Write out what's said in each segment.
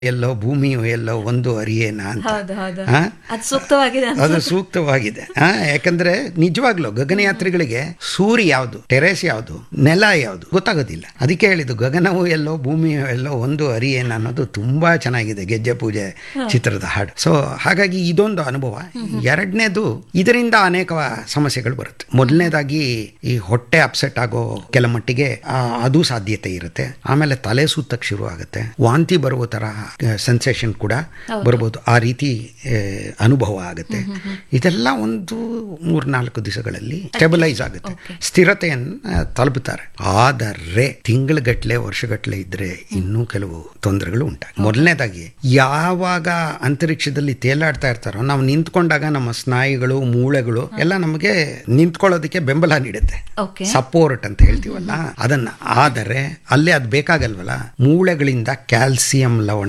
ಎಲ್ಲೋ ಭೂಮಿಯು ಎಲ್ಲೋ ಒಂದು ಅರಿಯೇನ ಅಂತ ಹೌದು ಹೌದು ಹಾ? ಅದು ಸೂಕ್ತವಾಗಿದೆ ಅಂತ ಅದು ಸೂಕ್ತವಾಗಿದೆ ಆ, ಯಾಕಂದ್ರೆ ನಿಜವಾಗ್ಲೂ ಗಗನಯಾತ್ರಿಗಳಿಗೆ ಸೂರ್ಯ ಯಾವುದು ಟೆರೇಸ್ ಯಾವುದು ನೆಲ ಯಾವುದು ಗೊತ್ತಾಗೋದಿಲ್ಲ ಅದಕ್ಕೆ ಹೇಳಿದ್ದು ಗಗನವು ಎಲ್ಲೋ ಭೂಮಿಯು ಎಲ್ಲೋ ಒಂದು ಅರಿಯೇನ ಅನ್ನೋದು ತುಂಬಾ ಚೆನ್ನಾಗಿದೆ ಗೆಜ್ಜೆ ಪೂಜೆ ಚಿತ್ರದ ಹಾಡು ಸೊ ಹಾಗಾಗಿ ಇದೊಂದು ಅನುಭವ ಎರಡನೇದು ಇದರಿಂದ ಅನೇಕ ಸಮಸ್ಯೆಗಳು ಬರುತ್ತೆ ಮೊದಲನೇದಾಗಿ ಈ ಹೊಟ್ಟೆ ಅಪ್ಸೆಟ್ ಆಗೋ ಕೆಲ ಮಟ್ಟಿಗೆ ಆ, ಅದು ಸಾಧ್ಯತೆ ಇರುತ್ತೆ ಆಮೇಲೆ ತಲೆ ಸುತ್ತಕ್ಕೆ ಶುರು ಆಗುತ್ತೆ ವಾಂತಿ ಬರುವ ತರ ಸೆನ್ಸೇಷನ್ ಕೂಡ ಬರ್ಬೋದು ಆ ರೀತಿ ಆ, ಅನುಭವ ಆಗುತ್ತೆ ಇದೆಲ್ಲ ಒಂದು ಮೂರ್ನಾಲ್ಕು ದಿವಸಗಳಲ್ಲಿ ಸ್ಟೆಬಿಲೈಸ್ ಆಗುತ್ತೆ ಸ್ಥಿರತೆಯನ್ನು ತಲುಪುತ್ತಾರೆ ಆದರೆ ತಿಂಗಳಗಟ್ಲೆ ವರ್ಷಗಟ್ಲೆ ಇದ್ರೆ ಇನ್ನೂ ಕೆಲವು ತೊಂದರೆಗಳು ಉಂಟಾಗ ಮೊದಲನೇದಾಗಿ ಯಾವಾಗ ಅಂತರಿಕ್ಷದಲ್ಲಿ ತೇಲಾಡ್ತಾ ಇರ್ತಾರೋ ನಾವು ನಿಂತ್ಕೊಂಡಾಗ ನಮ್ಮ ಸ್ನಾಯುಗಳು ಮೂಳೆಗಳು ಎಲ್ಲ ನಮಗೆ ನಿಂತ್ಕೊಳ್ಳೋದಕ್ಕೆ ಬೆಂಬಲ ನೀಡುತ್ತೆ ಓಕೆ ಸಪೋರ್ಟ್ ಅಂತ ಹೇಳ್ತೀವಲ್ಲ ಅದನ್ನ ಆದರೆ ಅಲ್ಲೇ ಅದು ಬೇಕಾಗಲ್ವಲ್ಲ ಮೂಳೆಗಳಿಂದ ಕ್ಯಾಲ್ಸಿಯಂ ಲವಣ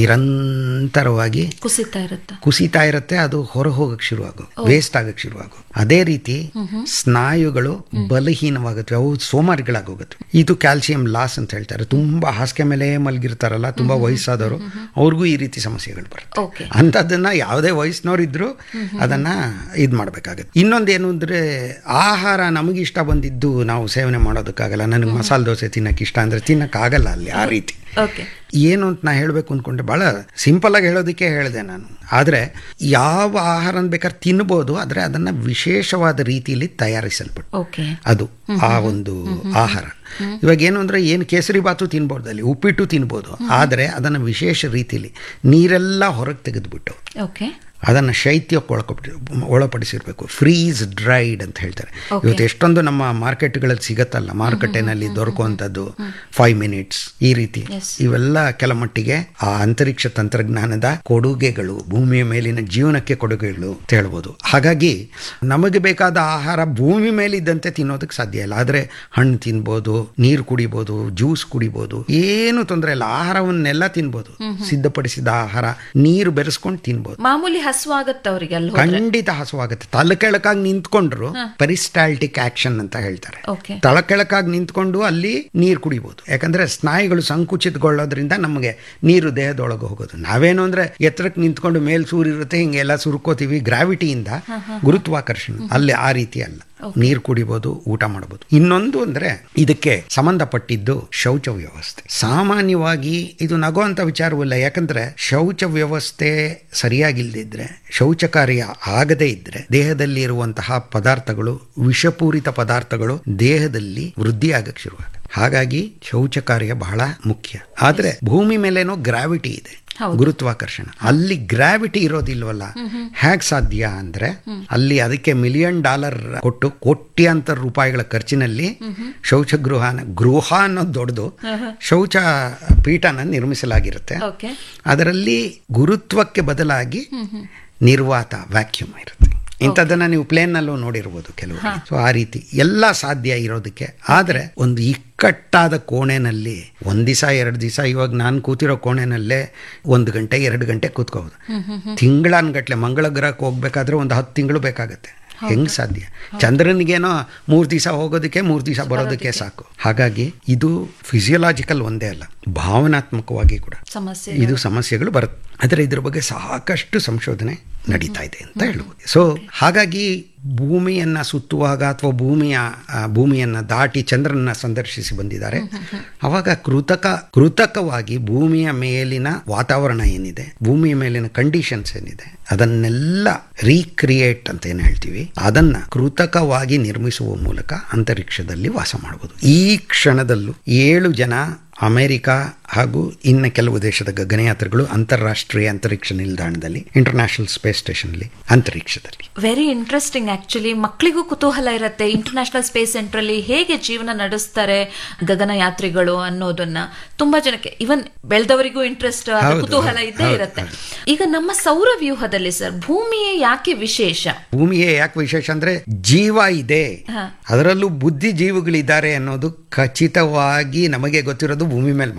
ನಿರಂತರವಾಗಿ ಕುಸಿತಾ ಇರುತ್ತೆ ಕುಸಿತಾ ಇರುತ್ತೆ ಅದು ಹೊರ ಹೋಗಕ್ಕೆ ಶುರುವಾಗು ವೇಸ್ಟ್ ಆಗಕ್ಕೆ ಶುರುವಾಗು ಅದೇ ರೀತಿ ಸ್ನಾಯುಗಳು ಬಲಹೀನವಾಗುತ್ತೆ ಅವು ಸೋಮಾರಿಗಳಾಗೋಗುತ್ತೆ ಇದು ಕ್ಯಾಲ್ಸಿಯಂ ಲಾಸ್ ಅಂತ ಹೇಳ್ತಾರೆ ತುಂಬಾ ಹಾಸಿಗೆ ಮೇಲೆ ಮಲಗಿರ್ತಾರಲ್ಲ ತುಂಬಾ ವಯಸ್ಸಾದವರು ಅವ್ರಿಗೂ ಈ ರೀತಿ ಸಮಸ್ಯೆಗಳು ಬರುತ್ತೆ ಓಕೆ ಅಂಥದ್ದನ್ನ ಯಾವುದೇ ವಯಸ್ಸಿನವ್ರು ಇದ್ರು ಅದನ್ನ ಇದು ಮಾಡಬೇಕಾಗುತ್ತೆ ಇನ್ನೊಂದೇನು ಅಂದ್ರೆ ಆಹಾರ ನಮಗೆ ಇಷ್ಟ ಬಂದಿದ್ದು ನಾವು ಸೇವನೆ ಮಾಡೋದಕ್ಕಾಗಲ್ಲ ನನಗೆ ಮಸಾಲೆ ದೋಸೆ ತಿನ್ನಕ್ಕೆ ಇಷ್ಟ ಅಂದ್ರೆ ತಿನ್ನಕ್ಕಾಗಲ್ಲ ಅಲ್ಲಿ ಆ ರೀತಿ ಓಕೆ ಏನು ಅಂತ ನಾ ಹೇಳಬೇಕು ಅಂದ್ಕೊಂಡೆ ಭಾಳ ಸಿಂಪಲ್ ಆಗಿ ಹೇಳೋದಕ್ಕೆ ಹೇಳಿದೆ ನಾನು ಆದರೆ ಯಾವ ಆಹಾರನ ಬೇಕಾದ್ರೆ ತಿನ್ಬೋದು ಆದರೆ ಅದನ್ನು ವಿಶೇಷವಾದ ರೀತಿಯಲ್ಲಿ ತಯಾರಿಸಲ್ಪಟ್ಟು ಓಕೆ ಅದು ಆ ಒಂದು ಆಹಾರ ಇವಾಗ ಏನು ಅಂದರೆ ಏನು ಕೇಸರಿ ಬಾತು ತಿನ್ಬೋದು ಅಲ್ಲಿ ಉಪ್ಪಿಟ್ಟು ತಿನ್ಬೋದು ಆದರೆ ಅದನ್ನು ವಿಶೇಷ ರೀತಿಯಲ್ಲಿ ನೀರೆಲ್ಲ ಹೊರಗೆ ತೆಗೆದುಬಿಟ್ಟು ಓಕೆ ಅದನ್ನು ಶೈತ್ಯಕ್ಕೆ ಒಳಕೊಬಿಟ್ಟು ಒಳಪಡಿಸಿರ್ಬೇಕು ಫ್ರೀಸ್ ಡ್ರೈಡ್ ಅಂತ ಹೇಳ್ತಾರೆ ಇವತ್ತು ಎಷ್ಟೊಂದು ನಮ್ಮ ಮಾರ್ಕೆಟ್ಗಳಲ್ಲಿ ಸಿಗತ್ತಲ್ಲ ಮಾರುಕಟ್ಟೆನಲ್ಲಿ ದೊರಕುವಂಥದ್ದು ಫೈವ್ ಮಿನಿಟ್ಸ್ ಈ ರೀತಿ Yes. ಇವೆಲ್ಲ ಕೆಲ ಮಟ್ಟಿಗೆ ಆ ಅಂತರಿಕ್ಷ ತಂತ್ರಜ್ಞಾನದ ಕೊಡುಗೆಗಳು ಭೂಮಿಯ ಮೇಲಿನ ಜೀವನಕ್ಕೆ ಕೊಡುಗೆಗಳು ಅಂತ ಹೇಳ್ಬೋದು ಹಾಗಾಗಿ ನಮಗೆ ಬೇಕಾದ ಆಹಾರ ಭೂಮಿ ಮೇಲಿದ್ದಂತೆ ತಿನ್ನೋದಕ್ಕೆ ಸಾಧ್ಯ ಇಲ್ಲ ಆದರೆ ಹಣ್ಣು ತಿನ್ಬೋದು ನೀರು ಕುಡಿಬೋದು ಜ್ಯೂಸ್ ಕುಡಿಬೋದು ಏನು ತೊಂದರೆ ಇಲ್ಲ ಆಹಾರವನ್ನೆಲ್ಲ ತಿನ್ಬೋದು ಸಿದ್ಧಪಡಿಸಿದ ಆಹಾರ ನೀರು ಬೆರೆಸ್ಕೊಂಡು ತಿನ್ಬೋದು ಮಾಮೂಲಿ ಹಸುವಾಗತ್ತೆ ಅವರಿಗೆ ಅಲ್ಲಿ ಹೋದ್ರೆ ಖಂಡಿತ ಹಸುವಾಗುತ್ತೆ ತಲೆಕೆಳಕಾಗಿ ನಿಂತ್ಕೊಂಡ್ರು ಪರಿಸ್ಟಾಲ್ಟಿಕ್ ಆಕ್ಷನ್ ಅಂತ ಹೇಳ್ತಾರೆ ಓಕೆ ತಳಕೆಳಕಾಗಿ ನಿಂತ್ಕೊಂಡು ಅಲ್ಲಿ ನೀರು ಕುಡಿಬೋದು ಯಾಕಂದ್ರೆ ಸ್ನಾಯುಗಳು ಸಂಕುಚಿತಗೊಳ್ಳೋದ್ರಿಂದ ನಮಗೆ ನೀರು ದೇಹದೊಳಗೆ ಹೋಗೋದು ನಾವೇನು ಅಂದ್ರೆ ಎತ್ತರಕ್ಕೆ ನಿಂತ್ಕೊಂಡು ಮೇಲ್ ಸೂರಿರುತ್ತೆ ಹಿಂಗೆಲ್ಲ ಸುರ್ಕೋತೀವಿ ಗ್ರಾವಿಟಿಯಿಂದ ಗುರುತ್ವಾಕರ್ಷಣೆ ಅಲ್ಲಿ ಆ ರೀತಿ ಅಲ್ಲ ನೀರು ಕುಡಿಬೋದು ಊಟ ಮಾಡಬಹುದು ಇನ್ನೊಂದು ಅಂದ್ರೆ ಇದಕ್ಕೆ ಸಂಬಂಧಪಟ್ಟಿದ್ದು ಶೌಚ ವ್ಯವಸ್ಥೆ ಸಾಮಾನ್ಯವಾಗಿ ಇದು ನಗುವಂತ ವಿಚಾರವಲ್ಲ ಯಾಕಂದ್ರೆ ಶೌಚ ವ್ಯವಸ್ಥೆ ಸರಿಯಾಗಿಲ್ದಿದ್ರೆ ಶೌಚ ಕಾರ್ಯ ಆಗದೇ ಇದ್ರೆ ದೇಹದಲ್ಲಿ ಇರುವಂತಹ ಪದಾರ್ಥಗಳು ವಿಷಪೂರಿತ ಪದಾರ್ಥಗಳು ದೇಹದಲ್ಲಿ ವೃದ್ಧಿ ಆಗಕ್ಕೆ ಶುರುವಾಗುತ್ತೆ ಹಾಗಾಗಿ ಶೌಚ ಕಾರ್ಯ ಬಹಳ ಮುಖ್ಯ ಆದ್ರೆ ಭೂಮಿ ಮೇಲೇನೋ ಗ್ರಾವಿಟಿ ಇದೆ ಗುರುತ್ವಾಕರ್ಷಣ ಅಲ್ಲಿ ಗ್ರಾವಿಟಿ ಇರೋದಿಲ್ವಲ್ಲ ಹೇಗ್ ಸಾಧ್ಯ ಅಂದ್ರೆ ಅಲ್ಲಿ ಅದಕ್ಕೆ ಮಿಲಿಯನ್ ಡಾಲರ್ ಕೊಟ್ಟು ಕೋಟ್ಯಾಂತರ ರೂಪಾಯಿಗಳ ಖರ್ಚಿನಲ್ಲಿ ಶೌಚಗೃಹನ ಗೃಹ ಅನ್ನೋದು ದೊಡ್ಡದು ಶೌಚ ಪೀಠನ ನಿರ್ಮಿಸಲಾಗಿರುತ್ತೆ ಓಕೆ ಅದರಲ್ಲಿ ಗುರುತ್ವಕ್ಕೆ ಬದಲಾಗಿ ನಿರ್ವಾತ ವ್ಯಾಕ್ಯೂಮ್ ಇರುತ್ತೆ ಇಂಥದ್ದನ್ನ ನೀವು ಪ್ಲೇನ್ನಲ್ಲೂ ನೋಡಿರ್ಬೋದು ಕೆಲವು ಸೊ ಆ ರೀತಿ ಎಲ್ಲ ಸಾಧ್ಯ ಇರೋದಕ್ಕೆ ಆದರೆ ಒಂದು ಇಕ್ಕಟ್ಟಾದ ಕೋಣೆನಲ್ಲಿ ಒಂದು ದಿವಸ ಎರಡು ದಿವಸ ಇವಾಗ ನಾನು ಕೂತಿರೋ ಕೋಣೆನಲ್ಲೇ ಒಂದು ಗಂಟೆ ಎರಡು ಗಂಟೆ ಕೂತ್ಕೋಬೋದು ತಿಂಗಳನ್ಗಟ್ಲೆ ಮಂಗಳ ಗ್ರಹಕ್ಕೆ ಹೋಗ್ಬೇಕಾದ್ರೆ ಒಂದು ಹತ್ತು ತಿಂಗಳು ಬೇಕಾಗತ್ತೆ ಹೆಂಗ್ ಸಾಧ್ಯ ಚಂದ್ರನಿಗೇನೋ ಮೂರು ದಿವಸ ಹೋಗೋದಕ್ಕೆ ಮೂರು ದಿವಸ ಬರೋದಕ್ಕೆ ಸಾಕು ಹಾಗಾಗಿ ಇದು ಫಿಸಿಯೋಲಾಜಿಕಲ್ ಒಂದೇ ಅಲ್ಲ ಭಾವನಾತ್ಮಕವಾಗಿ ಕೂಡ ಸಮಸ್ಯೆ ಇದು ಸಮಸ್ಯೆಗಳು ಬರುತ್ತೆ ಆದರೆ ಇದ್ರ ಬಗ್ಗೆ ಸಾಕಷ್ಟು ಸಂಶೋಧನೆ ನಡೀತಾ ಇದೆ ಅಂತ ಹೇಳ್ಬೋದು ಸೊ ಹಾಗಾಗಿ ಭೂಮಿಯನ್ನ ಸುತ್ತುವಾಗ ಅಥವಾ ಭೂಮಿಯ ಆ, ಭೂಮಿಯನ್ನ ದಾಟಿ ಚಂದ್ರನ ಸಂದರ್ಶಿಸಿ ಬಂದಿದ್ದಾರೆ ಅವಾಗ ಕೃತಕ ಕೃತಕವಾಗಿ ಭೂಮಿಯ ಮೇಲಿನ ವಾತಾವರಣ ಏನಿದೆ ಭೂಮಿಯ ಮೇಲಿನ ಕಂಡೀಷನ್ಸ್ ಏನಿದೆ ಅದನ್ನೆಲ್ಲ ರೀಕ್ರಿಯೇಟ್ ಅಂತ ಏನು ಹೇಳ್ತೀವಿ ಅದನ್ನ ಕೃತಕವಾಗಿ ನಿರ್ಮಿಸುವ ಮೂಲಕ ಅಂತರಿಕ್ಷದಲ್ಲಿ ವಾಸ ಮಾಡಬಹುದು ಈ ಕ್ಷಣದಲ್ಲೂ ಏಳು ಜನ ಅಮೆರಿಕ ಹಾಗೂ ಇನ್ನು ಕೆಲವು ದೇಶದ ಗಗನಯಾತ್ರಿಗಳು ಅಂತಾರಾಷ್ಟ್ರೀಯ ಅಂತರಿಕ್ಷ ನಿಲ್ದಾಣದಲ್ಲಿ ಇಂಟರ್ನ್ಯಾಷನಲ್ ಸ್ಪೇಸ್ ಸ್ಟೇಷನ್ಲಿ ಅಂತರಿಕ್ಷದಲ್ಲಿ ವೆರಿ ಇಂಟ್ರೆಸ್ಟಿಂಗ್ ಆಕ್ಚುಲಿ ಮಕ್ಕಳಿಗೂ ಕುತೂಹಲ ಇರುತ್ತೆ ಇಂಟರ್ನ್ಯಾಷನಲ್ ಸ್ಪೇಸ್ ಸೆಂಟರ್ ಅಲ್ಲಿ ಹೇಗೆ ಜೀವನ ನಡೆಸ್ತಾರೆ ಗಗನಯಾತ್ರಿಗಳು ಅನ್ನೋದನ್ನ ತುಂಬಾ ಜನಕ್ಕೆ ಇವನ್ ಬೆಳೆದವರಿಗೂ ಇಂಟ್ರೆಸ್ಟ್ ಹೌದು, ಕುತೂಹಲ ಹೌದು, ಇದ್ದೇ ಹೌದು, ಇರುತ್ತೆ ಈಗ ನಮ್ಮ ಸೌರ ವ್ಯೂಹದಲ್ಲಿ ಸರ್ ಭೂಮಿಯೇ ಯಾಕೆ ವಿಶೇಷ ಭೂಮಿಯೇ ಯಾಕೆ ವಿಶೇಷ ಅಂದ್ರೆ ಜೀವ ಇದೆ ಹಾ. ಅದರಲ್ಲೂ ಬುದ್ಧಿ ಜೀವಿಗಳಿದ್ದಾರೆ ಅನ್ನೋದು ಖಚಿತವಾಗಿ ನಮಗೆ ಗೊತ್ತಿರೋದು ಭೂಮಿ ಮೇಲೆ ಮಾತ್ರ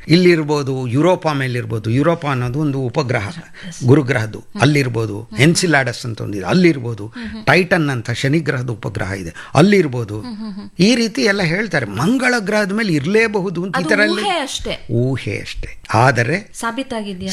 ಇಲ್ಲಿರ್ಬೋದು ಯುರೋಪಾ ಮೇಲಿರ್ಬೋದು ಯುರೋಪಾ ಅನ್ನೋದು ಒಂದು ಉಪಗ್ರಹ ಗುರುಗ್ರಹದ್ದು ಅಲ್ಲಿರ್ಬೋದು ಎನ್ಸಿಲಾಡಸ್ ಅಂತ ಒಂದಿದೆ ಅಲ್ಲಿರ್ಬೋದು ಟೈಟನ್ ಅಂತ ಶನಿಗ್ರಹದ ಉಪಗ್ರಹ ಇದೆ ಅಲ್ಲಿರ್ಬೋದು ಈ ರೀತಿ ಎಲ್ಲ ಹೇಳ್ತಾರೆ ಮಂಗಳ ಗ್ರಹದ ಮೇಲೆ ಇರಲೇಬಹುದು ಅಂತ ಈ ಅದು ಥರ ಎಲ್ಲ ಊಹೆ ಅಷ್ಟೇ ಊಹೆ ಅಷ್ಟೇ ಆದರೆ ಸಾಬೀತಾಗಿದ್ಯಾ